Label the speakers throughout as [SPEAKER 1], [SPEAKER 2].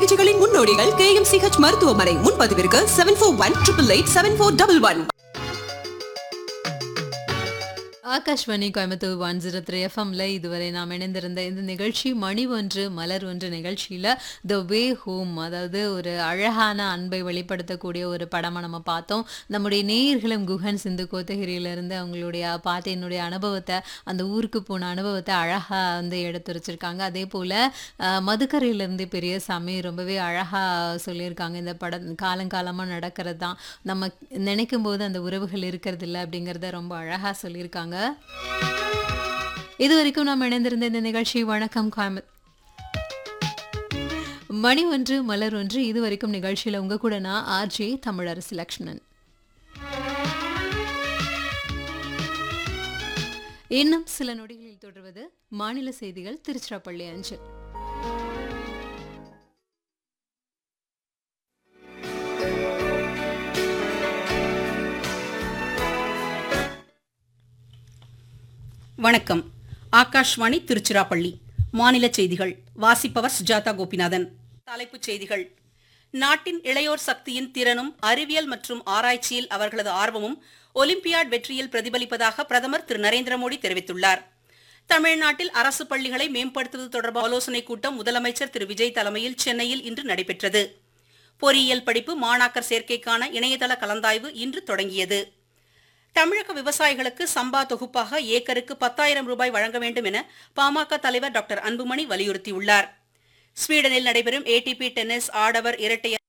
[SPEAKER 1] சிகிச்சைகளின் முன்னோடிகள் K M CH மருத்துவமனை முன்பதிவிற்கு seven four one triple eight seven four double one
[SPEAKER 2] Akashvani Coimbatore one zero three எஃப்எம்ல இதுவரை நாம் இணைந்திருந்த இந்த நிகழ்ச்சி மணி ஒன்று மலர் ஒன்று நிகழ்ச்சியில் த வே ஹோம் அதாவது ஒரு அழகான அன்பை வெளிப்படுத்தக்கூடிய ஒரு படமாக நம்ம பார்த்தோம் நம்முடைய நேயர்களும் குஹன் சிந்து கோத்தகிரியிலிருந்து அவங்களுடைய பாட்டினுடைய அனுபவத்தை அந்த ஊருக்கு போன அனுபவத்தை அழகாக வந்து எடுத்துரைச்சிருக்காங்க அதே போல் மதுக்கரையிலேருந்து பெரிய சாமி ரொம்பவே அழகாக சொல்லியிருக்காங்க இந்த படம் காலங்காலமாக நடக்கிறது தான் நம்ம நினைக்கும் போது அந்த உறவுகள் இருக்கிறது இல்லை அப்படிங்கிறத ரொம்ப அழகாக சொல்லியிருக்காங்க இது வரைக்கும் நாம் இணைந்திருந்த இந்த நிகழ்ச்சி வணக்கம் கோயம்பு மணி ஒன்று மலர் ஒன்று இது வரைக்கும் நிகழ்ச்சியில் உங்க கூட நான் ஆர்ஜே தமிழரசு லக்ஷ்மணன் இன்னும் சில நொடிகளில் தொடர்வது மாநில செய்திகள் திருச்சிராப்பள்ளி அஞ்சல்
[SPEAKER 3] வணக்கம் ஆகாஷ்வாணி திருச்சிராப்பள்ளி மாநில செய்திகள் வாசிப்பவர் சுஜாதா கோபிநாதன் தலைப்புச் செய்திகள் நாட்டின் இளையோர் சக்தியின் திறனும் அறிவியல் மற்றும் ஆராய்ச்சியில் அவர்களது ஆர்வமும் ஒலிம்பியாட் வெற்றியில் பிரதிபலிப்பதாக பிரதமர் திரு நரேந்திர மோடி தெரிவித்துள்ளார் தமிழ்நாட்டில் அரசு பள்ளிகளை மேம்படுத்துவது தொடர்பான ஆலோசனைக் கூட்டம் முதலமைச்சர் திரு விஜய் தலைமையில் சென்னையில் இன்று நடைபெற்றது பொறியியல் படிப்பு மாணாக்கர் சேர்க்கைக்கான இணையதள கலந்தாய்வு இன்று தொடங்கியது தமிழக விவசாயிகளுக்கு சம்பா தொகுப்பாக ஏக்கருக்கு பத்தாயிரம் ரூபாய் வழங்க வேண்டும் என பாமக தலைவர் டாக்டர் அன்புமணி வலியுறுத்தியுள்ளார் ஸ்வீடனில் நடைபெறும் ஏடிபி டென்னிஸ் ஆடவர் இரட்டையர்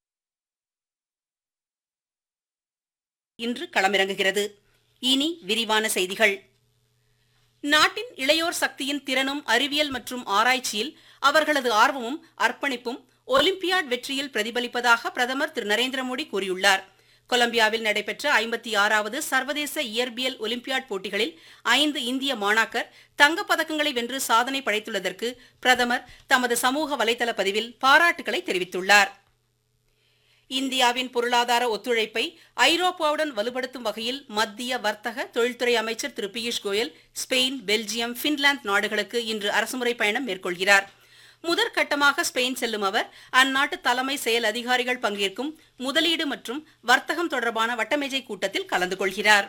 [SPEAKER 3] இன்று களமிறங்குகிறது இனி விரிவான செய்திகள் நாட்டின் இளையோர் சக்தியின் திறனும் அறிவியல் மற்றும் ஆராய்ச்சியில் அவர்களது ஆர்வமும் அர்ப்பணிப்பும் ஒலிம்பியாட் வெற்றியில் பிரதிபலிப்பதாக பிரதமர் திரு நரேந்திர மோடி கூறியுள்ளார் கொலம்பியாவில் நடைபெற்ற ஐம்பத்தி ஆறாவது சர்வதேச இயற்பியல் ஒலிம்பியாட் போட்டிகளில் ஐந்து இந்திய மாணாக்கர் தங்கப் பதக்கங்களை வென்று சாதனை படைத்துள்ளதற்கு பிரதமர் தமது சமூக வலைதள பதிவில் பாராட்டுகளை தெரிவித்துள்ளார் இந்தியாவின் பொருளாதார ஒத்துழைப்பை ஐரோப்பாவுடன் வலுப்படுத்தும் வகையில் மத்திய வர்த்தக தொழில்துறை அமைச்சர் திரு Piyush Goyal Spain Belgium Finland நாடுகளுக்கு இன்று அரசுமுறை பயணம் மேற்கொள்கிறார் முதற்கட்டமாக ஸ்பெயின் செல்லும் அவர் அந்நாட்டு தலைமை செயல் அதிகாரிகள் பங்கேற்கும் முதலீடு மற்றும் வர்த்தகம் தொடர்பான வட்டமேஜை கூட்டத்தில் கலந்து கொள்கிறார்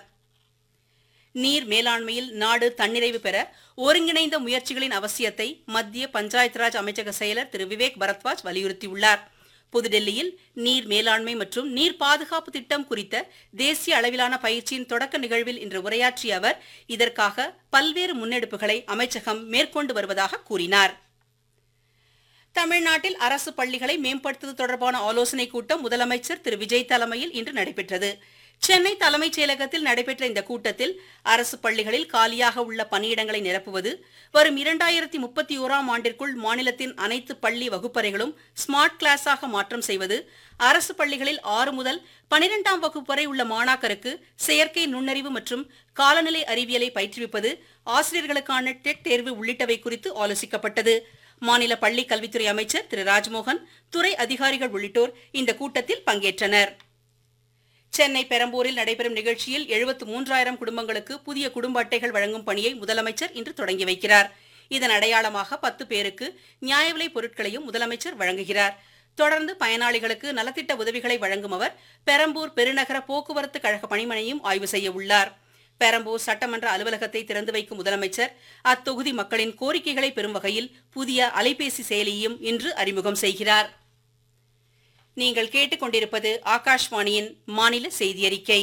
[SPEAKER 3] நீர் மேலாண்மையில் நாடு தன்னிறைவு பெற ஒருங்கிணைந்த முயற்சிகளின் அவசியத்தை மத்திய பஞ்சாயத் ராஜ் அமைச்சக செயலர் திரு விவேக் பரத்வாஜ் வலியுறுத்தியுள்ளார் புதுடெல்லியில் நீர் மேலாண்மை மற்றும் நீர் பாதுகாப்பு திட்டம் குறித்த தேசிய அளவிலான பயிற்சியின் தொடக்க நிகழ்வில் இன்று உரையாற்றிய அவர் இதற்காக பல்வேறு முன்னெடுப்புகளை அமைச்சகம் மேற்கொண்டு வருவதாக கூறினார் தமிழ்நாட்டில் அரசு பள்ளிகளை மேம்படுத்துவது தொடர்பான ஆலோசனைக் கூட்டம் முதலமைச்சர் திரு விஜய் தலைமையில் இன்று நடைபெற்றது சென்னை தலைமைச் செயலகத்தில் நடைபெற்ற இந்த கூட்டத்தில் அரசு பள்ளிகளில் காலியாக உள்ள பணியிடங்களை நிரப்புவது வரும் இரண்டாயிரத்தி முப்பத்தி ஓராம் ஆண்டிற்குள் மாநிலத்தின் அனைத்து பள்ளி வகுப்பறைகளும் ஸ்மார்ட் கிளாஸாக மாற்றம் செய்வது அரசு பள்ளிகளில் ஆறு முதல் பனிரெண்டாம் வகுப்பு வரை உள்ள மாணாக்கருக்கு செயற்கை நுண்ணறிவு மற்றும் காலநிலை அறிவியலை பயிற்றுவிப்பது ஆசிரியர்களுக்கான டெட் தேர்வு உள்ளிட்டவை குறித்து ஆலோசிக்கப்பட்டது மாநில பள்ளி கல்வித்துறை அமைச்சர் திரு ராஜ்மோகன் துறை அதிகாரிகள் உள்ளிட்டோர் இந்த கூட்டத்தில் பங்கேற்றனர் சென்னை பெரம்பூரில் நடைபெறும் நிகழ்ச்சியில் எழுபத்து மூன்றாயிரம் குடும்பங்களுக்கு புதிய குடும்ப அட்டைகள் வழங்கும் பணியை முதலமைச்சர் இன்று தொடங்கி வைக்கிறார் இதன் அடையாளமாக பத்து பேருக்கு நியாய விலைப் பொருட்களையும் முதலமைச்சர் வழங்குகிறார் தொடர்ந்து பயனாளிகளுக்கு நலத்திட்ட உதவிகளை வழங்கும் அவர் பெரம்பூர் பெருநகர போக்குவரத்து கழக பணிமனையும் ஆய்வு செய்ய உள்ளார் பெரம்பூர் சட்டமன்ற அலுவலகத்தை திறந்து வைக்கும் முதலமைச்சர் அத்தொகுதி மக்களின் கோரிக்கைகளை பெறும் வகையில் புதிய அலைபேசி செயலியையும் இன்று அறிமுகம் செய்கிறார் நீங்கள் கேட்டுக்கொண்டிருப்பது ஆகாஷ்வாணியின் மாநில செய்தியறிக்கை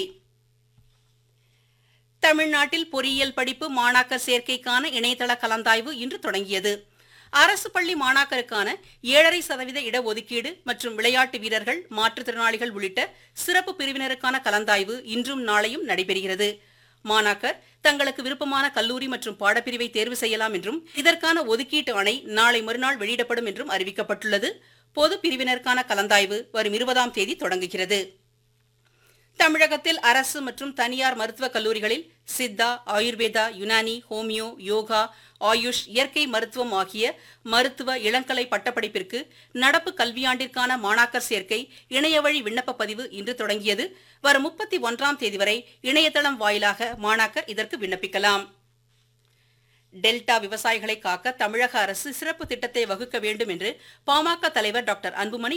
[SPEAKER 3] தமிழ்நாட்டில் பொறியியல் படிப்பு மாணாக்கர் சேர்க்கைக்கான இணையதள கலந்தாய்வு இன்று தொடங்கியது அரசு பள்ளி மாணாக்கருக்கான ஏழரை சதவீத இடஒதுக்கீடு மற்றும் விளையாட்டு வீரர்கள் மாற்றுத்திறனாளிகள் உள்ளிட்ட சிறப்பு பிரிவினருக்கான கலந்தாய்வு இன்றும் நாளையும் நடைபெறுகிறது மாணாக்கர் தங்களுக்கு விருப்பமான கல்லூரி மற்றும் பாடப்பிரிவை தேர்வு செய்யலாம் என்றும் இதற்கான ஒதுக்கீட்டு ஆணை நாளை மறுநாள் வெளியிடப்படும் என்றும் அறிவிக்கப்பட்டுள்ளது பொது பிரிவினருக்கான கலந்தாய்வு வரும் இருபதாம் தேதி தொடங்குகிறது தமிழகத்தில் அரசு மற்றும் தனியார் மருத்துவக் கல்லூரிகளில் சித்தா ஆயுர்வேதா யுனானி ஹோமியோ யோகா ஆயுஷ் இயற்கை மருத்துவம் ஆகிய மருத்துவ இளங்கலை பட்டப்படிப்பிற்கு நடப்பு கல்வியாண்டிற்கான மாணாக்கர் சேர்க்கை இணையவழி விண்ணப்ப பதிவு இன்று தொடங்கியது வரும் முப்பத்தி ஒன்றாம் தேதி வரை இணையதளம் வாயிலாக மாணாக்கர் இதற்கு விண்ணப்பிக்கலாம் டெல்டா விவசாயிகளை காக்க தமிழக அரசு சிறப்பு திட்டத்தை வகுக்க வேண்டும் என்று பாமக தலைவர் டாக்டர் அன்புமணி